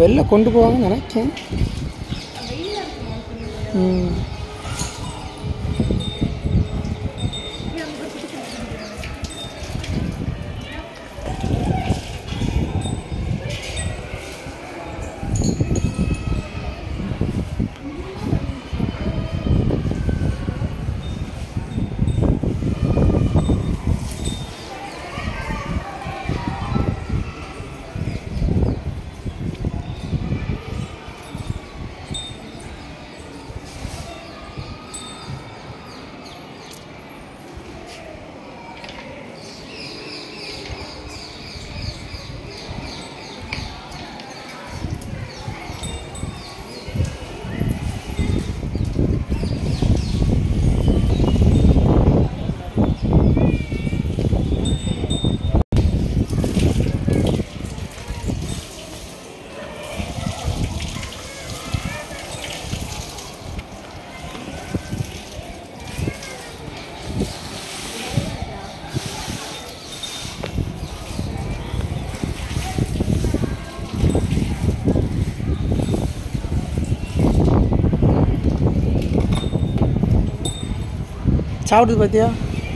வெளில கொண்டு போவாங்கன்னு நினைக்கேன் ம் சாப்பிடுது பார்த்தியா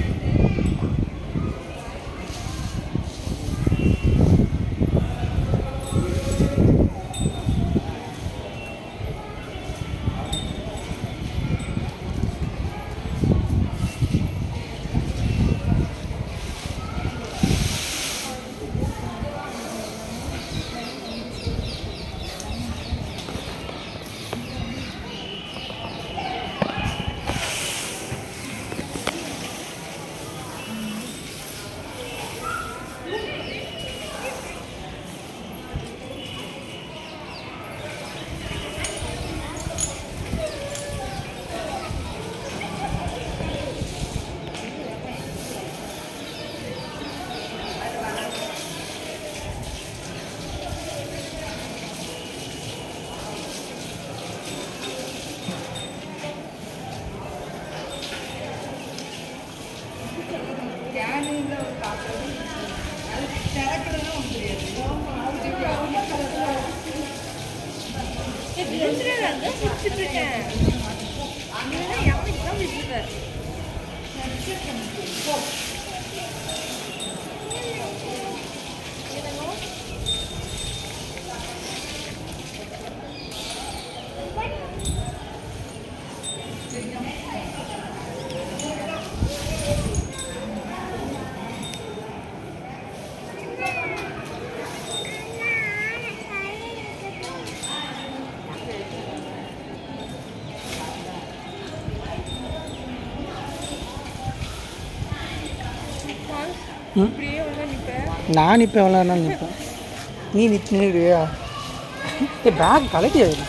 ம் நான் நிற்பேன் எவ்வளோ நேரம் நிற்பேன் நீ நிற்க நின்றுடுவியா ஏ பேக் கலட்டி அது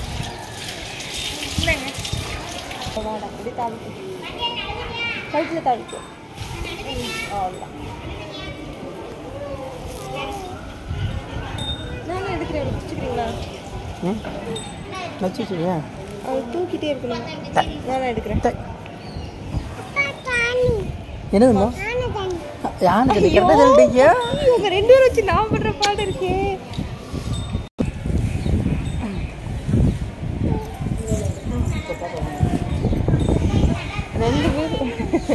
கழுத்தில் தாளிக்கு அவ்வளோதான் நானும் எடுக்கிறேன் வச்சுக்கிறீங்களா ம் வச்சு வச்சுருவியா அவர் தூக்கிட்டே இருக்கணும் நானும் எடுக்கிறேன் என்னதுமா யானை கரெக்டாக சொல்லிட்டீங்க இவங்க ரெண்டு பேரும் வச்சு நான் பண்ற பாடு இருக்கே ரெண்டு பேரும்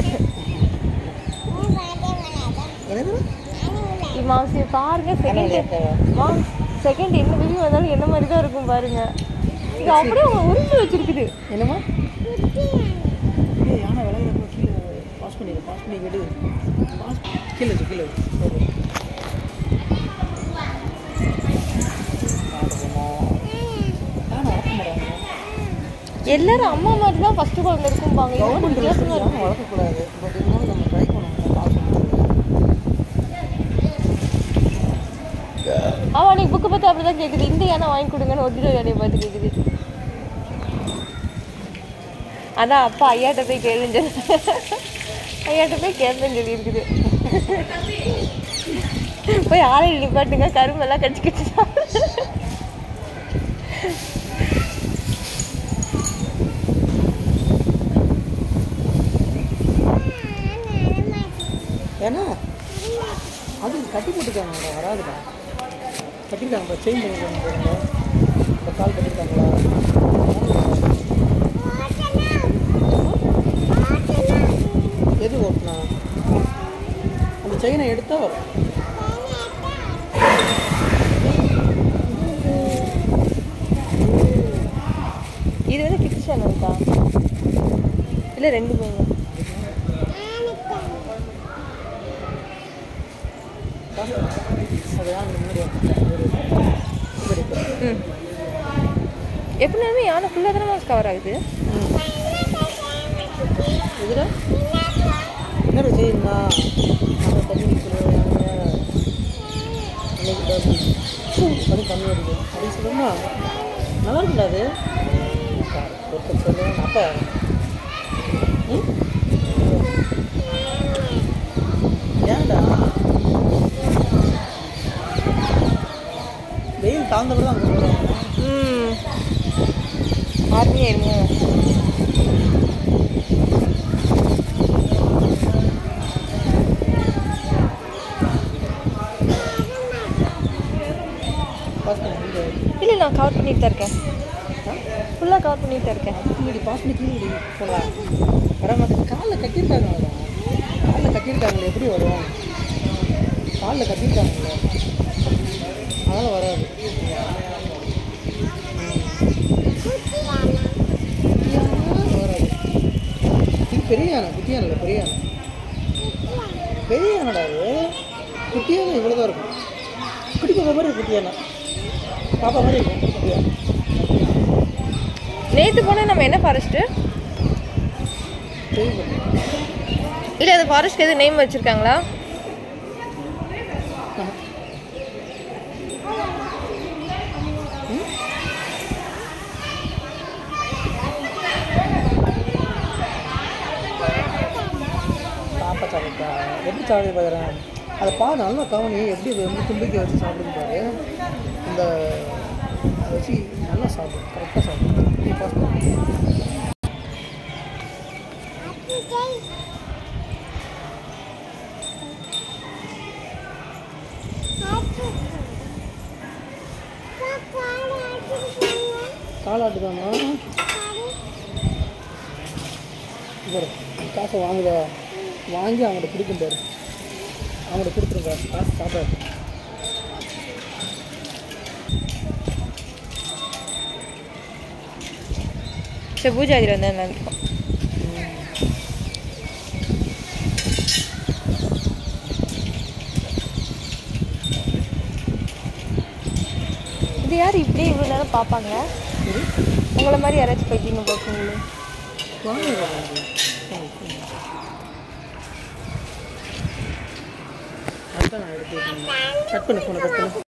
மாசி பாருங்க செகண்ட் மாம் செகண்ட் என்ன பேபி வந்தாலும் என்ன மாதிரி தான் இருக்கும் பாருங்க இது அப்படியே அவங்க உரிஞ்சு வச்சிருக்குது என்னம்மா ஏய் யானை விளையாடுறப்ப கீழே பாஸ் பண்ணிடு பாஸ் பண்ணி எடு பாஸ் கீழே வச்சு கீழே வச்சு போதும். யானை வளர்க்க மாட்டாங்க எல்லாரும் அம்மா மாதிரி தான் ஃபர்ஸ்ட் குழந்தை இருக்கும்பாங்க இது மட்டும் வித்தியாசமா யானை இருக்கு வளர்க்கக்கூடாது பட் இருந்தாலும் நம்ம ட்ரை பண்ணணும் பாஸ் பண்ணுறது அவ அன்னைக்கு புக்கு பார்த்து அப்படிதான் கேக்குது இந்த யானை வாங்கி கொடுங்கன்னு ஒரிஜினல் யானையை பார்த்து கேக்குது அதான் அப்பா ஐயாட்ட போய் கேளுங்க ஐயாட்ட போய் கேட்பேன்னு சொல்லி இருக்குது போய் ஆலையில் நிப்பாட்டுங்க கரும்பெல்லாம் கடிச்சு கடிச்சு ஏன்னா அது கட்டி போட்டுருக்காங்க வராதுடா கட்டிருக்காங்க செயின் பண்ணிருக்காங்க பாருங்க இந்த கால் கட்டிருக்காங்களா எது ஓட்டுனா அந்த செயினை எடுத்தா வரும் இது வந்து கிட்ஸ் சேனல் தான் இல்லை ரெண்டு பேங்க அது வாங்க முன்னாடி வந்து ம் எப்படினாலுமே யானை ஃபுல்லாக தானே கவர் ஆகுது எதுடா என்ன செய்யுமா அந்த தண்ணி நிற்கணும் அது கம்மி அடிக்கும் அப்படி சொல்லுமா நல்லா இருக்குல்ல அது ஒருத்தர் சொல்லுவேன் அப்போ ம் ஏன்டா வெயில் தாழ்ந்தவர் தான் அங்கே போகிறாங்க ம் ஆர்மி ஆயிருமோ பாஸ் பண்ணி கீழே இல்லை நான் கவர் பண்ணிட்டு தான் இருக்கேன் ஃபுல்லாக கவர் பண்ணிட்டு தான் இருக்கேன் கீழே பாஸ் பண்ணி கீழே போடலாம் வர மாட்டேங்குது காலில் கட்டியிருக்காங்க அவ்வளோ காலில் கட்டியிருக்காங்களே எப்படி வரும் காலில் கட்டியிருக்காங்களே அதனால் வராது வராது இது பெரிய யானை குட்டி யானை இல்லை பெரிய யானை பெரிய யானைடா அது குட்டி யானை இவ்வளோ தான் இருக்கும் குட்டி பாப்பா மாதிரி இருக்கு குட்டி யானை பாப்பா மாதிரி இருக்கும் குட்டி யானை நேற்று போனால் நம்ம என்ன ஃபாரஸ்ட்டு பெரிய குட்டி. இல்லை அது ஃபாரஸ்ட் எதுவும் நேம் வச்சுருக்காங்களா ஆஹா. பாப்பா சாப்பிட்டா எப்படி சாப்பிடுது பார்க்குறேன் அதை பா நல்லா கவனி எப்படி அது வந்து தும்பிக்கை வச்சு சாப்பிடுது பாரு இந்த அதை வச்சு நல்லா சாப்பிடும் கரெக்டாக சாப்பிடும் நீ பாஸ் பண்ணு. காலாட்டு தானா இவர் காசை வாங்குதா வாங்கி அவங்கள்ட்ட கொடுக்கும் பாரு அவங்கள்ட்ட கொடுத்துருங்க காசு சாப்பிடாது சரி பூஜாதிரி வந்து நினைப்போம் இது யார் இப்படியே இவ்வளோ நேரம் பார்ப்பாங்க சரி உங்களை மாதிரி யாராச்சும் பைத்தியம் பார்ப்பீங்களே வாங்க வாங்க. அதான் நான் எடுத்து கட் பண்ணு ஃபோனை கட் பண்ணு